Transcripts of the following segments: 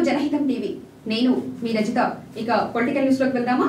జనహితం TV నేను మీ రజిత ఇక political news లోకి వెళ్దామా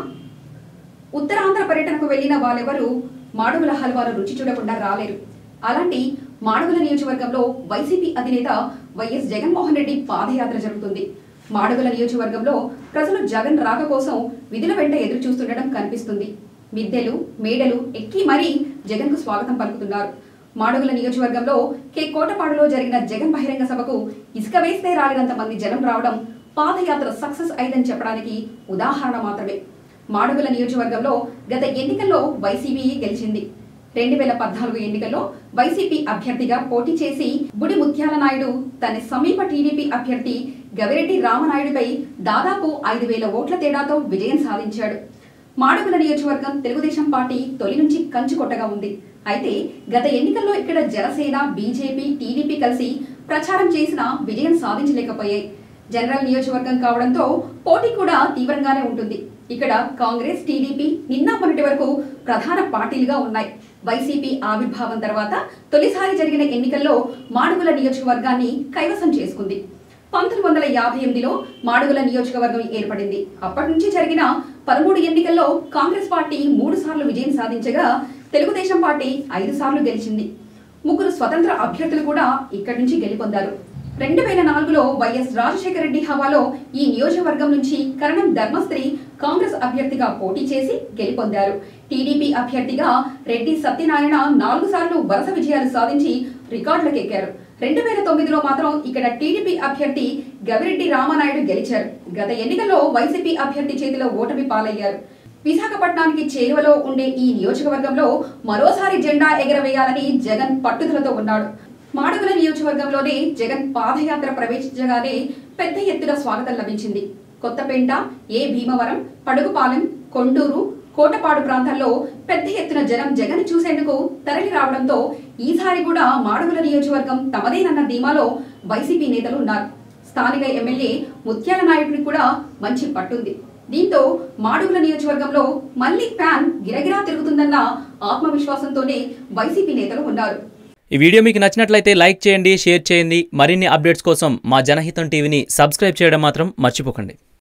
ఉత్తరాంధ్ర పర్యటనకు వెళ్లిన వాళ్ళెవరూ మాడుగుల హల్వాను రుచి చూడకుండా రాలేరు అలాంటి మాడుగుల నియోజకవర్గంలో వైసీపీ అధినేత వైఎస్ జగన్మోహన్ రెడ్డి పాదయాత్ర జరుగుతుంది మాడుగుల నియోజకవర్గంలో ప్రజలు జగన్ రాక కోసం విధుల వెంట ఎదురు చూస్తుండడం కనిపిస్తుంది మిద్దెలు మేడలు ఎక్కి మరీ జగన్ కు స్వాగతం పలుకుతున్నారు మాడుగుల నియోజకవర్గంలో కే కోటపాడులో జరిగిన జగన్ బహిరంగ సభకు ఇసుక వేస్తే రాలినంత మంది జనం రావడం పాదయాత్ర సక్సెస్ అయిందని చెప్పడానికి ఉదాహరణ మాత్రమే మాడుగుల నియోజకవర్గంలో గత ఎన్నికల్లో వైసీపీ గెలిచింది రెండు వేల పద్నాలుగు ఎన్నికల్లో వైసీపీ అభ్యర్థిగా పోటీ చేసి బుడి ముత్యాల నాయుడు తన సమీప టీడీపీ అభ్యర్థి గవిరెడ్డి రామనాయుడుపై దాదాపు ఐదు వేల ఓట్ల తేడాతో విజయం సాధించాడు మాడుగుల నియోజకవర్గం తెలుగుదేశం పార్టీ తొలి నుంచి కంచు కొట్టగా ఉంది అయితే గత ఎన్నికల్లో ఇక్కడ జనసేన బీజేపీ టీడీపీ కలిసి ప్రచారం చేసినా విజయం సాధించలేకపోయాయి జనరల్ నియోజకవర్గం కావడంతో పోటీ కూడా తీవ్రంగానే ఉంటుంది ఇక్కడ కాంగ్రెస్ టీడీపీ నిన్న మొన్నటి వరకు ప్రధాన పార్టీలుగా ఉన్నాయి వైసీపీ ఆవిర్భావం తర్వాత తొలిసారి జరిగిన ఎన్నికల్లో మాడుగుల నియోజకవర్గాన్ని కైవసం చేసుకుంది పంతొమ్మిది వందల యాభై ఎనిమిదిలో మాడుగుల నియోజకవర్గం ఏర్పడింది అప్పటి నుంచి జరిగిన పదమూడు ఎన్నికల్లో కాంగ్రెస్ పార్టీ మూడు సార్లు విజయం సాధించగా తెలుగుదేశం పార్టీ ఐదు సార్లు గెలిచింది ముగ్గురు స్వతంత్ర అభ్యర్థులు కూడా ఇక్కడి నుంచి గెలుపొందారు రెండు వేల నాలుగులో వైఎస్ రాజశేఖర రెడ్డి హవాలో ఈ నియోజకవర్గం నుంచి కరణం ధర్మస్త్రి కాంగ్రెస్ అభ్యర్థిగా పోటీ చేసి గెలుపొందారు టీడీపీ అభ్యర్థిగా రెడ్డి సత్యనారాయణ నాలుగు సార్లు వరుస విజయాలు సాధించి రికార్డులకెక్కారు రెండు వేల తొమ్మిదిలో మాత్రం ఇక్కడ టీడీపీ అభ్యర్థి గవిరెడ్డి రామనాయుడు గెలిచారు గత ఎన్నికల్లో వైసీపీ అభ్యర్థి చేతిలో ఓటమి పాలయ్యారు విశాఖపట్నానికి చేరువలో ఉండే ఈ నియోజకవర్గంలో మరోసారి జెండా ఎగరవేయాలని జగన్ పట్టుదలతో ఉన్నాడు మాడుగుల నియోజకవర్గంలోనే జగన్ పాదయాత్ర ప్రవేశించగానే పెద్ద ఎత్తున స్వాగతం లభించింది కొత్తపేంట ఏ భీమవరం పడుగుపాలెం కొండూరు కోటపాడు ప్రాంతాల్లో పెద్ద ఎత్తున జనం జగన్ చూసేందుకు తరలి రావడంతో ఈసారి కూడా మాడుగుల నియోజకవర్గం తమదేనన్న ధీమాలో వైసీపీ నేతలు ఉన్నారు స్థానిక ఎమ్మెల్యే ముత్యాల నాయుడిని కూడా మంచి పట్టుంది దీంతో మాడుగుల నియోజకవర్గంలో మళ్లీ ఫ్యాన్ గిరగిరా తిరుగుతుందన్న ఆత్మవిశ్వాసంతోనే వైసీపీ నేతలు ఉన్నారు ఈ వీడియో మీకు నచ్చినట్లయితే లైక్ చేయండి షేర్ చేయండి మరిన్ని అప్డేట్స్ కోసం మా జనహితం టీవీని సబ్స్క్రైబ్ చేయడం మాత్రం మర్చిపోకండి